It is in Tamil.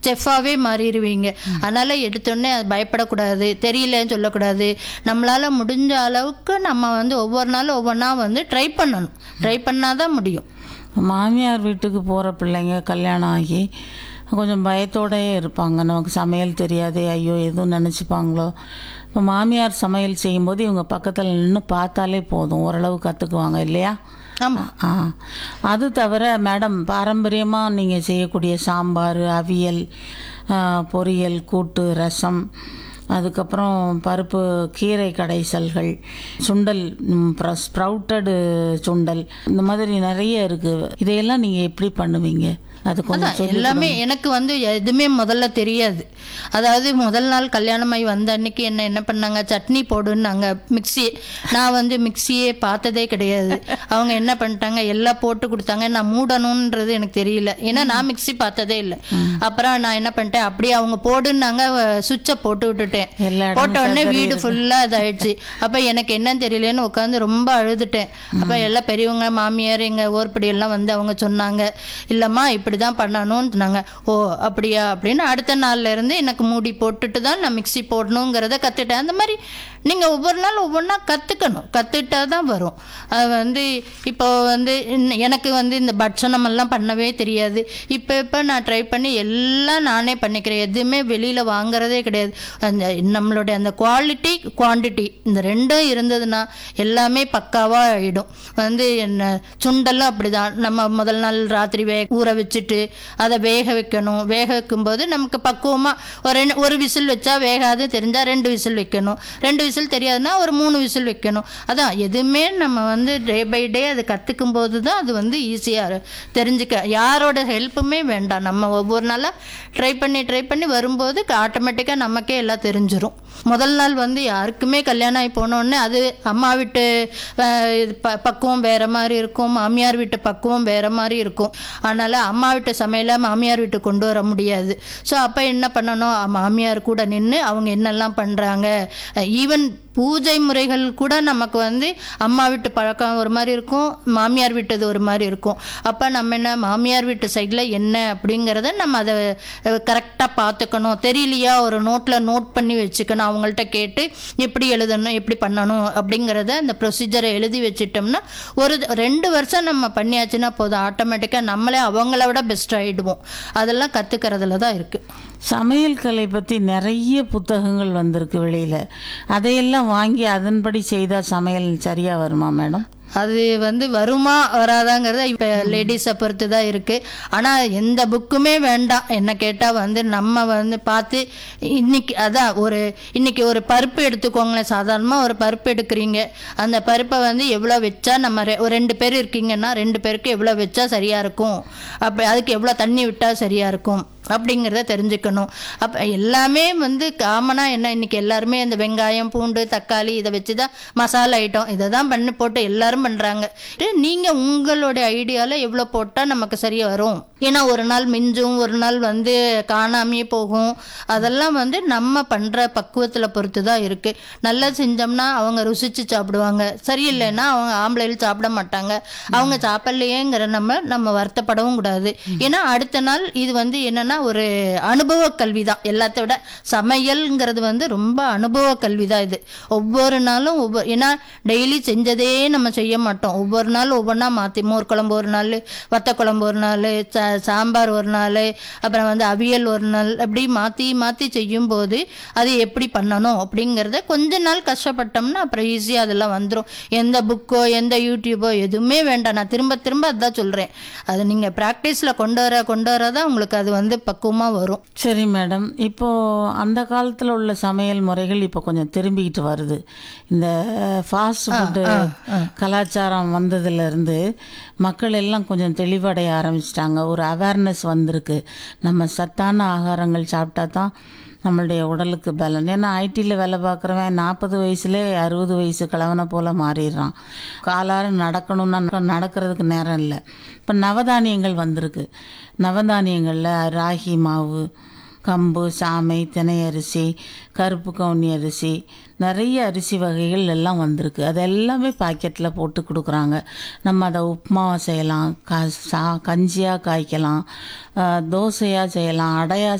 செஃப்பாகவே மாறிடுவீங்க அதனால் எடுத்தோடனே அது பயப்படக்கூடாது தெரியலன்னு சொல்லக்கூடாது நம்மளால் முடிஞ்ச அளவுக்கு நம்ம வந்து ஒவ்வொரு நாளும் ஒவ்வொன்றா வந்து ட்ரை பண்ணணும் ட்ரை பண்ணால் தான் முடியும் மாமியார் வீட்டுக்கு போகிற பிள்ளைங்க கல்யாணம் ஆகி கொஞ்சம் பயத்தோடயே இருப்பாங்க நமக்கு சமையல் தெரியாது ஐயோ எதுவும் நினச்சிப்பாங்களோ இப்போ மாமியார் சமையல் செய்யும்போது இவங்க பக்கத்தில் நின்று பார்த்தாலே போதும் ஓரளவு கற்றுக்குவாங்க இல்லையா ஆமாம் ஆ அது தவிர மேடம் பாரம்பரியமாக நீங்கள் செய்யக்கூடிய சாம்பார் அவியல் ஆ, பொரியல் கூட்டு ரசம் அதுக்கப்புறம் பருப்பு கீரை கடைசல்கள் சுண்டல் ஸ்ப்ரவுட்டடு சுண்டல் இந்த மாதிரி நிறைய இருக்குது இதையெல்லாம் நீங்கள் எப்படி பண்ணுவீங்க அது கொஞ்சம் அதான் எல்லாமே எனக்கு வந்து எதுவுமே முதல்ல தெரியாது அதாவது முதல் நாள் கல்யாணமாகி வந்த அன்னைக்கு என்ன என்ன பண்ணாங்க சட்னி போடுன்னாங்க மிக்ஸி நான் வந்து மிக்ஸியே பார்த்ததே கிடையாது அவங்க என்ன பண்ணிட்டாங்க எல்லாம் போட்டு கொடுத்தாங்க நான் மூடணுன்றது எனக்கு தெரியல ஏன்னா நான் மிக்ஸி பார்த்ததே இல்லை அப்புறம் நான் என்ன பண்ணிட்டேன் அப்படியே அவங்க போடுன்னாங்க சுவிட்சை போட்டு விட்டுட்டேன் எல்லா இடமும் போட்ட உடனே வீடு ஃபுல்லாக இதாயிடுச்சு அப்போ எனக்கு என்னன்னு தெரியலன்னு உட்காந்து ரொம்ப அழுதுட்டேன் அப்போ எல்லாம் பெரியவங்க மாமியார் எங்கள் ஓர்படி எல்லாம் வந்து அவங்க சொன்னாங்க இல்லைம்மா இப்படி தான் பண்ணணும்னு சொன்னாங்க ஓ அப்படியா அப்படின்னு அடுத்த நாள்ல இருந்து எனக்கு மூடி போட்டுட்டு தான் நான் மிக்ஸி போடணுங்கிறத கற்றுட்டேன் அந்த மாதிரி நீங்கள் ஒவ்வொரு நாள் ஒவ்வொன்றா கற்றுக்கணும் கற்றுட்டா தான் வரும் அது வந்து இப்போ வந்து இன்ன- எனக்கு வந்து இந்த பட்சணம் எல்லாம் பண்ணவே தெரியாது இப்போ இப்போ நான் ட்ரை பண்ணி எல்லாம் நானே பண்ணிக்கிறேன் எதுவுமே வெளியில் வாங்குறதே கிடையாது அந்த நம்மளுடைய அந்த குவாலிட்டி குவாண்டிட்டி இந்த ரெண்டும் இருந்ததுன்னா எல்லாமே பக்காவாக ஆகிடும் வந்து என்ன சுண்டலும் அப்படிதான் நம்ம முதல் நாள் ராத்திரி வே ஊற வச்சுட்டு அதை வேக வைக்கணும் வேக வைக்கும்போது நமக்கு பக்குவமாக ஒரு ரெண்டு ஒரு விசில் வச்சா வேகாது தெரிஞ்சால் ரெண்டு விசில் வைக்கணும் ரெண்டு விசில் தெரியாதுன்னா ஒரு மூணு விசில் வைக்கணும் அதான் எதுவுமே நம்ம வந்து டே பை டே அது கற்றுக்கும் போது தான் அது வந்து ஈஸியாக தெரிஞ்சுக்க யாரோட ஹெல்ப்புமே வேண்டாம் நம்ம ஒவ்வொரு நாளாக ட்ரை பண்ணி ட்ரை பண்ணி வரும்போது ஆட்டோமேட்டிக்காக நமக்கே எல்லாம் தெரிஞ்சிரும் முதல் நாள் வந்து யாருக்குமே கல்யாணம் ஆகி போனோடனே அது அம்மா வீட்டு அஹ், இது ப பக்குவம் வேறு மாதிரி இருக்கும் மாமியார் வீட்டு பக்குவம் வேறு மாதிரி இருக்கும் அதனால் அம்மா வீட்டு சமையலை மாமியார் வீட்டுக்கு கொண்டு வர முடியாது ஸோ அப்போ என்ன பண்ணணும் அ- மாமியார் கூட நின்று அவங்க என்னெல்லாம் பண்ணுறாங்க ஈவன் பூஜை முறைகள் கூட நமக்கு வந்து அம்மா வீட்டு பழக்கம் ஒரு மாதிரி இருக்கும் மாமியார் வீட்டது ஒரு மாதிரி இருக்கும் அப்போ நம்ம என்ன மாமியார் வீட்டு சைடில் என்ன அப்படிங்கிறத நம்ம அதை கரெக்டாக பார்த்துக்கணும் தெரியலையா ஒரு நோட்டில் நோட் பண்ணி வச்சுக்கணும் அவங்கள்ட்ட கேட்டு எப்படி எழுதணும் எப்படி பண்ணணும் அப்படிங்கிறத அந்த ப்ரொசீஜரை எழுதி வச்சிட்டோம்னா ஒரு ரெண்டு வருஷம் நம்ம பண்ணியாச்சுன்னா போதும் ஆட்டோமேட்டிக்காக நம்மளே அவங்கள விட பெஸ்ட் ஆகிடுவோம் அதெல்லாம் கற்றுக்கிறதுல தான் இருக்குது சமையல் கலை பற்றி நிறைய புத்தகங்கள் வந்திருக்கு வெளியில் அதையெல்லாம் வாங்கி அதன்படி செய்தால் சமையல் சரியாக வருமா மேடம் அது வந்து வருமா வராதாங்கிறத இப்போ லேடிஸை பொறுத்து தான் இருக்குது ஆனால் எந்த புக்குமே வேண்டாம் என்ன கேட்டால் வந்து நம்ம வந்து பார்த்து இன்னைக்கு அதான் ஒரு இன்னைக்கு ஒரு பருப்பு எடுத்துக்கோங்களேன் சாதாரணமாக ஒரு பருப்பு எடுக்கிறீங்க அந்த பருப்பை வந்து எவ்வளோ வச்சா நம்ம ரெ- ஒரு ரெண்டு பேர் இருக்கீங்கன்னா ரெண்டு பேருக்கு எவ்வளோ வச்சா சரியாக இருக்கும் அப்போ அதுக்கு எவ்வளோ தண்ணி விட்டால் சரியாக இருக்கும் அப்படிங்கிறத தெரிஞ்சுக்கணும் அப்போ எல்லாமே வந்து காமனாக என்ன இன்னைக்கு எல்லாருமே இந்த வெங்காயம் பூண்டு தக்காளி இதை வச்சு தான் மசாலா ஐட்டம் இதை தான் பண்ணி போட்டு எல்லாரும் பண்ணுறாங்க நீங்கள் உங்களுடைய ஐடியாவில் எவ்வளோ போட்டால் நமக்கு சரியாக வரும் ஏன்னா ஒரு நாள் மிஞ்சும் ஒரு நாள் வந்து காணாமையே போகும் அதெல்லாம் வந்து நம்ம பண்ணுற பக்குவத்தில் பொறுத்து தான் இருக்குது நல்லா செஞ்சோம்னா அவங்க ருசிச்சு சாப்பிடுவாங்க சரியில்லைன்னா அவங்க ஆம்பளைகள் சாப்பிட மாட்டாங்க அவங்க சாப்பிடலையேங்கிற நம்ம நம்ம வருத்தப்படவும் கூடாது ஏன்னா அடுத்த நாள் இது வந்து என்னன்னா ஒரு அனுபவ கல்வி தான் எல்லாத்த விட சமையல்ங்கிறது வந்து ரொம்ப அனுபவ கல்வி தான் இது ஒவ்வொரு நாளும் ஒவ்வொரு ஏன்னா டெய்லி செஞ்சதே நம்ம செய்ய மாட்டோம் ஒவ்வொரு நாள் ஒவ்வொன்றா மாற்றி மோர் குழம்பு ஒரு நாள் வத்த குழம்பு ஒரு நாள் சா சாம்பார் ஒரு நாள் அப்புறம் வந்து அவியல் ஒரு நாள் அப்படி மாற்றி மாற்றி செய்யும்போது அது எப்படி பண்ணணும் அப்படிங்கிறத கொஞ்ச நாள் கஷ்டப்பட்டோம்னா அப்புறம் ஈஸியாக அதெல்லாம் வந்துடும் எந்த புக்கோ எந்த யூடியூபோ எதுவுமே வேண்டாம் நான் திரும்ப திரும்ப அதான் சொல்கிறேன் அது நீங்கள் ப்ராக்டிஸில் கொண்டு வர கொண்டு வர தான் உங்களுக்கு அது வந்து பக்குவமாக வரும் சரி மேடம் இப்போ அந்த காலத்தில் உள்ள சமையல் முறைகள் இப்போ கொஞ்சம் திரும்பிக்கிட்டு வருது இந்த ஃபாஸ்ட் ஃபுட்டு கலாச்சாரம் வந்ததுலேருந்து மக்கள் எல்லாம் கொஞ்சம் தெளிவடைய ஆரம்பிச்சிட்டாங்க ஒரு அவேர்னஸ் வந்திருக்கு நம்ம சத்தான ஆகாரங்கள் சாப்பிட்டா தான் நம்மளுடைய உடலுக்கு பலன் ஏன்னா ஐடியில் வேலை பார்க்குறவன் நாற்பது வயசுலேயே அறுபது வயசு கிழவனை போல் மாறிடுறான் காலார நடக்கணும்னா நடக்கிறதுக்கு நேரம் இல்லை இப்போ நவதானியங்கள் வந்திருக்கு நவதானியங்களில் ராகி மாவு கம்பு சாமை தினை அரிசி கருப்பு கவுனி அரிசி நிறைய அரிசி வகைகள் எல்லாம் வந்திருக்கு அது எல்லாமே பாக்கெட்டில் போட்டு கொடுக்குறாங்க நம்ம அதை உப்புமாவை செய்யலாம் க சா கஞ்சியாக காய்க்கலாம் தோசையாக செய்யலாம் அடையாக